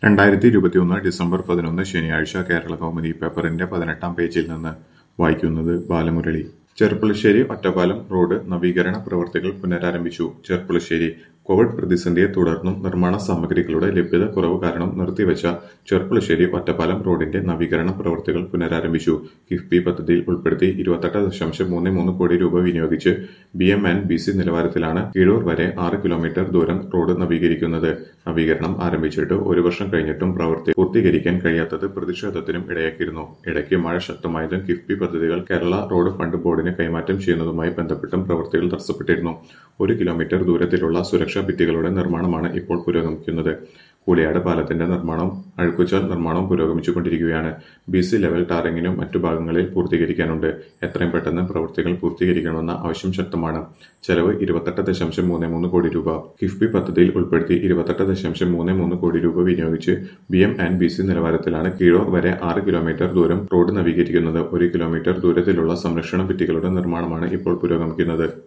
രണ്ടായിരത്തി ഇരുപത്തിയൊന്ന് ഡിസംബർ പതിനൊന്ന് ശനിയാഴ്ച കേരള കൗമുദി പേപ്പറിന്റെ പതിനെട്ടാം പേജിൽ നിന്ന് വായിക്കുന്നത് ബാലമുരളി ചെർപ്പുളശ്ശേരി ഒറ്റപ്പാലം റോഡ് നവീകരണ പ്രവൃത്തികൾ പുനരാരംഭിച്ചു ചെർപ്പുളശ്ശേരി കോവിഡ് പ്രതിസന്ധിയെ തുടർന്നും നിർമ്മാണ സാമഗ്രികളുടെ ലഭ്യത കുറവ് കാരണം നിർത്തിവച്ച ചെർപ്പുളശ്ശേരി ഒറ്റപ്പാലം റോഡിന്റെ നവീകരണ പ്രവൃത്തികൾ പുനരാരംഭിച്ചു കിഫ്ബി പദ്ധതിയിൽ ഉൾപ്പെടുത്തി ഇരുപത്തെട്ട് ദശാംശം മൂന്ന് മൂന്ന് കോടി രൂപ വിനിയോഗിച്ച് B M and B C നിലവാരത്തിലാണ് കീഴൂർ വരെ ആറ് കിലോമീറ്റർ ദൂരം റോഡ് നവീകരിക്കുന്നത് നവീകരണം ആരംഭിച്ചിട്ട് ഒരു വർഷം കഴിഞ്ഞിട്ടും പ്രവൃത്തി പൂർത്തീകരിക്കാൻ കഴിയാത്തത് പ്രതിഷേധത്തിനും ഇടയാക്കിയിരുന്നു ഇടയ്ക്ക് മഴ ശക്തമായതും കിഫ്ബി പദ്ധതികൾ കേരള റോഡ് ഫണ്ട് ബോർഡിന് കൈമാറ്റം ചെയ്യുന്നതുമായി ബന്ധപ്പെട്ടും പ്രവൃത്തികൾ തടസ്സപ്പെട്ടിരുന്നു ഒരു കിലോമീറ്റർ ദൂരത്തിലുള്ള സുരക്ഷാ ഭിത്തികളുടെ നിർമ്മാണമാണ് ഇപ്പോൾ പുരോഗമിക്കുന്നത് കൂളിയാട് പാലത്തിന്റെ നിർമ്മാണവും അഴുക്കുചാൽ നിർമ്മാണവും പുരോഗമിച്ചുകൊണ്ടിരിക്കുകയാണ് ബി സി ലെവൽ ടാറിങ്ങിനും മറ്റു ഭാഗങ്ങളിൽ പൂർത്തീകരിക്കാനുണ്ട് എത്രയും പെട്ടെന്ന് പ്രവൃത്തികൾ പൂർത്തീകരിക്കണമെന്ന ആവശ്യം ശക്തമാണ് ചെലവ് ഇരുപത്തെട്ട് ദശാംശം മൂന്ന് മൂന്ന് കോടി രൂപ കിഫ്ബി പദ്ധതിയിൽ ഉൾപ്പെടുത്തി ഇരുപത്തെട്ട് ദശാംശം മൂന്ന് മൂന്ന് കോടി രൂപ വിനിയോഗിച്ച് B M and B C നിലവാരത്തിലാണ് കീഴൂർ വരെ ആറ് കിലോമീറ്റർ ദൂരം റോഡ് നവീകരിക്കുന്നത് ഒരു കിലോമീറ്റർ ദൂരത്തിലുള്ള സംരക്ഷണ ഭിത്തികളുടെ നിർമ്മാണമാണ് ഇപ്പോൾ പുരോഗമിക്കുന്നത്